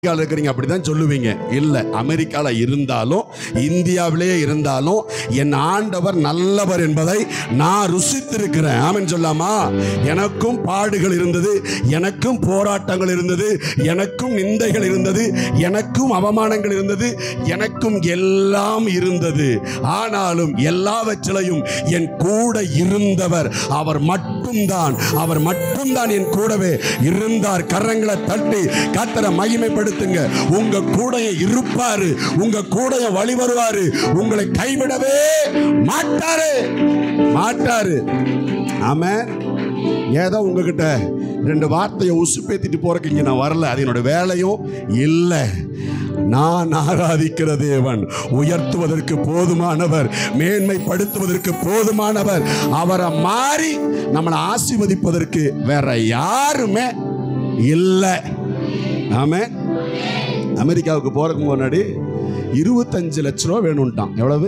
அமெரிக்காவில் இருக்கிறீங்க அப்படிதான் சொல்லுவீங்க இல்லை அமெரிக்காவில் இருந்தாலும் இந்தியாவிலேயே இருந்தாலும் என் ஆண்டவர் நல்லவர் என்பதை நான் ருசித்திருக்கிறேன் ஆமென் சொல்லாமா எனக்கும் பாடுகள் இருந்தது எனக்கும் போராட்டங்கள் இருந்தது எனக்கும் நிந்தைகள் இருந்தது எனக்கும் அவமானங்கள் இருந்தது எனக்கும் எல்லாம் இருந்தது ஆனாலும் எல்லாவற்றிலையும் என் கூட இருந்தவர் அவர் மட்டும்தான் அவர் மட்டும்தான் என் கூடவே இருந்தார் கரங்களை தட்டி கத்தரை மகிமைப்படுத்துங்க உங்க கூட இருப்பாரு உங்க கூட வழி வருவாரு உங்களை கைவிடவே மாட்டாரு மாட்டாரு ஆமா ஏதோ உங்ககிட்ட ரெண்டு வார்த்தையை உசுப்பேத்திட்டு போறதுக்கு இங்க நான் வரல அது என்னோட வேலையும் இல்லை நான் ஆராதிக்கிற தேவன் உயர்த்துவதற்கு போதுமானவர் மேன்மைப்படுத்துவதற்கு போதுமானவர் அவரை மாறி நம்மளை ஆசீர்வதிப்பதற்கு வேற யாருமே இல்லை ஆமே அமெரிக்காவுக்கு போறதுக்கு முன்னாடி இருபத்தஞ்சு லட்ச ரூபா வேணும்ட்டான் எவ்வளவு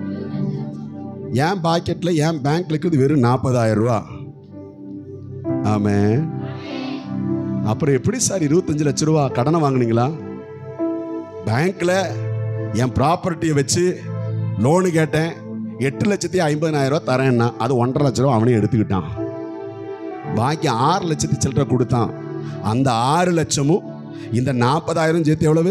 என் பாக்கெட்ல என் பேங்க்ல இருக்குது வெறும் நாற்பதாயிரம் ரூபா ஆமே அப்புறம் எப்படி சார் இருபத்தஞ்சு லட்ச ரூபா கடனை வாங்குனீங்களா பேங்க்ல என் ப்ராப்பர்ட்டியை வச்சு லோனு கேட்டேன் எட்டு லட்சத்தி ஐம்பதாயிரம் ரூபா தரேன்னா அது ஒன்றரை லட்ச ரூபா அவனே எடுத்துக்கிட்டான் பாக்கி ஆறு லட்சத்தி சில்லற கொடுத்தான் அந்த ஆறு லட்சமும் இந்த நாற்பதாயிரம் சேர்த்து எவ்வளவு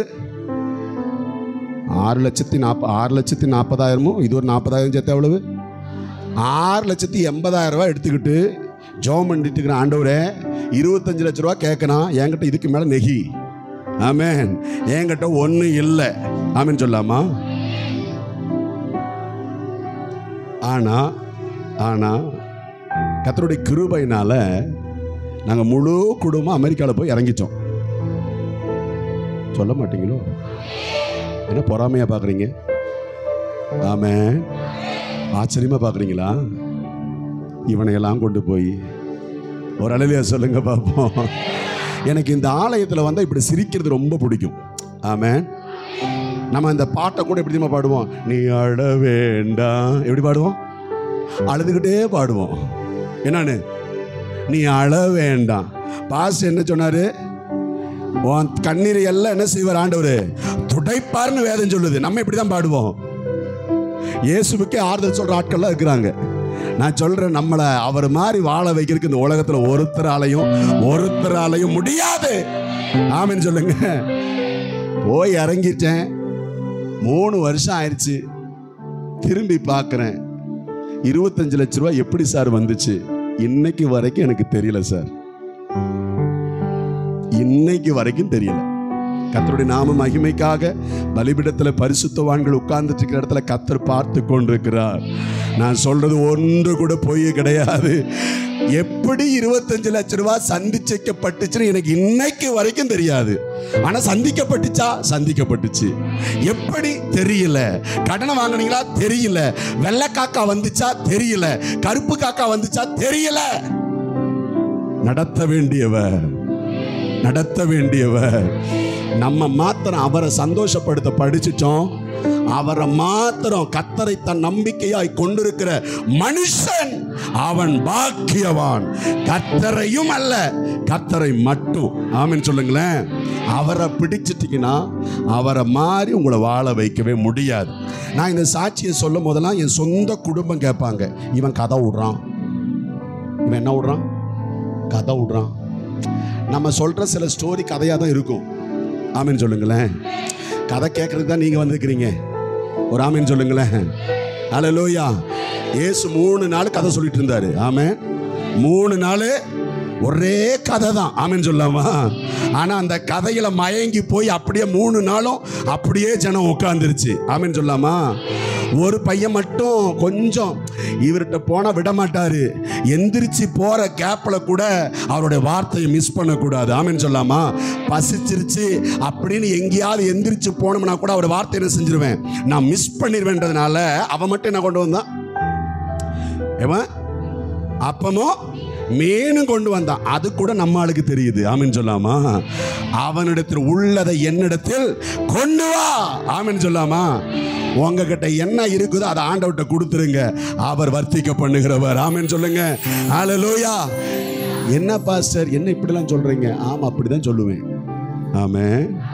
ஆறு லட்சத்தி நாற்ப ஆறு லட்சத்தி நாற்பதாயிரமும் இது ஒரு நாற்பதாயிரம் சேர்த்து எவ்வளவு ஆறு லட்சத்தி எண்பதாயிரம் ரூபாய் எடுத்துக்கிட்டு ஜோம் பண்ணிட்டு இருக்கிற ஆண்டவரே இருபத்தஞ்சு லட்ச ரூபா கேட்கணும் என்கிட்ட இதுக்கு மேலே நெகி ஆமேன் என்கிட்ட ஒன்றும் இல்லை ஆமேன் சொல்லாமா ஆனா ஆனா கத்தருடைய கிருபையினால நாங்கள் முழு குடும்பம் அமெரிக்காவில் போய் இறங்கிட்டோம் சொல்ல மாட்டீங்களோ என்ன பொறாமையா பார்க்குறீங்க ஆமே ஆச்சரியமா பார்க்குறீங்களா இவனையெல்லாம் கொண்டு போய் ஒரு அழலியா சொல்லுங்க பார்ப்போம் எனக்கு இந்த ஆலயத்தில் வந்தால் இப்படி சிரிக்கிறது ரொம்ப பிடிக்கும் ஆமே நம்ம இந்த பாட்டை கூட எப்படி தெரியுமா பாடுவோம் நீ அழ வேண்டாம் எப்படி பாடுவோம் அழுதுகிட்டே பாடுவோம் என்னன்னு நீ அழ வேண்டாம் பாஸ் என்ன சொன்னாரு உன் கண்ணீரை எல்லாம் என்ன செய்வார் ஆண்டவர் துடைப்பார்னு வேதம் சொல்லுது நம்ம இப்படி தான் பாடுவோம் இயேசுவுக்கே ஆறுதல் சொல்ற ஆட்கள்லாம் இருக்கிறாங்க நான் சொல்றேன் நம்மளை அவர் மாதிரி வாழ வைக்கிறதுக்கு இந்த உலகத்துல ஒருத்தராலையும் ஒருத்தராலையும் முடியாது ஆமென்னு சொல்லுங்க போய் இறங்கிட்டேன் மூணு வருஷம் ஆயிடுச்சு திரும்பி பார்க்குறேன் இருபத்தஞ்சு லட்ச ரூபாய் எப்படி சார் வந்துச்சு இன்னைக்கு வரைக்கும் எனக்கு தெரியல சார் இன்னைக்கு வரைக்கும் தெரியல கத்தருடைய நாம மகிமைக்காக பலிபிடத்தில் பரிசுத்தவான்கள் உட்கார்ந்துட்டு இருக்கிற இடத்துல கத்தர் பார்த்து கொண்டிருக்கிறார் நான் சொல்றது ஒன்று கூட பொய் கிடையாது எப்படி இருபத்தஞ்சு லட்ச ரூபாய் சந்திச்சிக்கப்பட்டுச்சுன்னு எனக்கு இன்னைக்கு வரைக்கும் தெரியாது ஆனா சந்திக்கப்பட்டுச்சா சந்திக்கப்பட்டுச்சு எப்படி தெரியல கடனை வாங்குனீங்களா தெரியல வெள்ளை காக்கா வந்துச்சா தெரியல கருப்பு காக்கா வந்துச்சா தெரியல நடத்த வேண்டியவர் நடத்த வேண்டியவர் நம்ம மாத்திரம் அவரை சந்தோஷப்படுத்த படிச்சிட்டோம் அவரை மாத்திரம் கத்தரை தன் நம்பிக்கையாய் கொண்டிருக்கிற மனுஷன் அவன் பாக்கியவான் கத்தரையும் அல்ல கத்தரை மட்டும் ஆமென் சொல்லுங்களேன் அவரை பிடிச்சிட்டீங்கன்னா அவரை மாறி உங்களை வாழ வைக்கவே முடியாது நான் இந்த சாட்சியை சொல்லும் போதெல்லாம் என் சொந்த குடும்பம் கேட்பாங்க இவன் கதை விடுறான் இவன் என்ன விடுறான் கதை விடுறான் நம்ம சொல்கிற சில ஸ்டோரி கதையாக தான் இருக்கும் ஆமீன் சொல்லுங்களேன் கதை கேட்கறதுக்கு தான் நீங்கள் வந்திருக்கிறீங்க ஒரு ஆமீன் சொல்லுங்களேன் அல்லேலூயா ஏசு மூணு நாள் கதை சொல்லிட்டு இருந்தாரு ஆமே மூணு நாள் ஒரே கதை தான் ஆமீன் சொல்லாமா ஆனால் அந்த கதையில மயங்கி போய் அப்படியே மூணு நாளும் அப்படியே ஜனம் உட்காந்துருச்சு ஆமீன் சொல்லாமா ஒரு பையன் மட்டும் கொஞ்சம் இவர்கிட்ட போனால் விட மாட்டாரு எந்திரிச்சு போற கேப்ல கூட அவருடைய வார்த்தையை மிஸ் பண்ணக்கூடாது ஆமென்னு சொல்லாமா பசிச்சிருச்சு அப்படின்னு எங்கேயாவது எந்திரிச்சு போனோம்னா கூட அவர் வார்த்தை என்ன செஞ்சிருவேன் நான் மிஸ் பண்ணிடுவேன்றதுனால அவன் மட்டும் என்ன கொண்டு வந்தான் ஏவன் அப்பமும் மீனும் கொண்டு வந்தான் அது கூட நம்ம ஆளுக்கு தெரியுது ஆமென்னு சொல்லாமா அவனிடத்தில் உள்ளதை என்னிடத்தில் கொண்டு வா ஆமென்னு சொல்லாமா உங்ககிட்ட என்ன இருக்குதோ அதை ஆண்டவர்கிட்ட கொடுத்துருங்க அவர் வர்த்திக்க பண்ணுகிறவர் ஆமென்னு சொல்லுங்க ஹalleluya என்ன பாஸ்டர் என்ன இப்படிலாம் சொல்றீங்க ஆமா அப்படிதான் சொல்லுவேன் ஆமே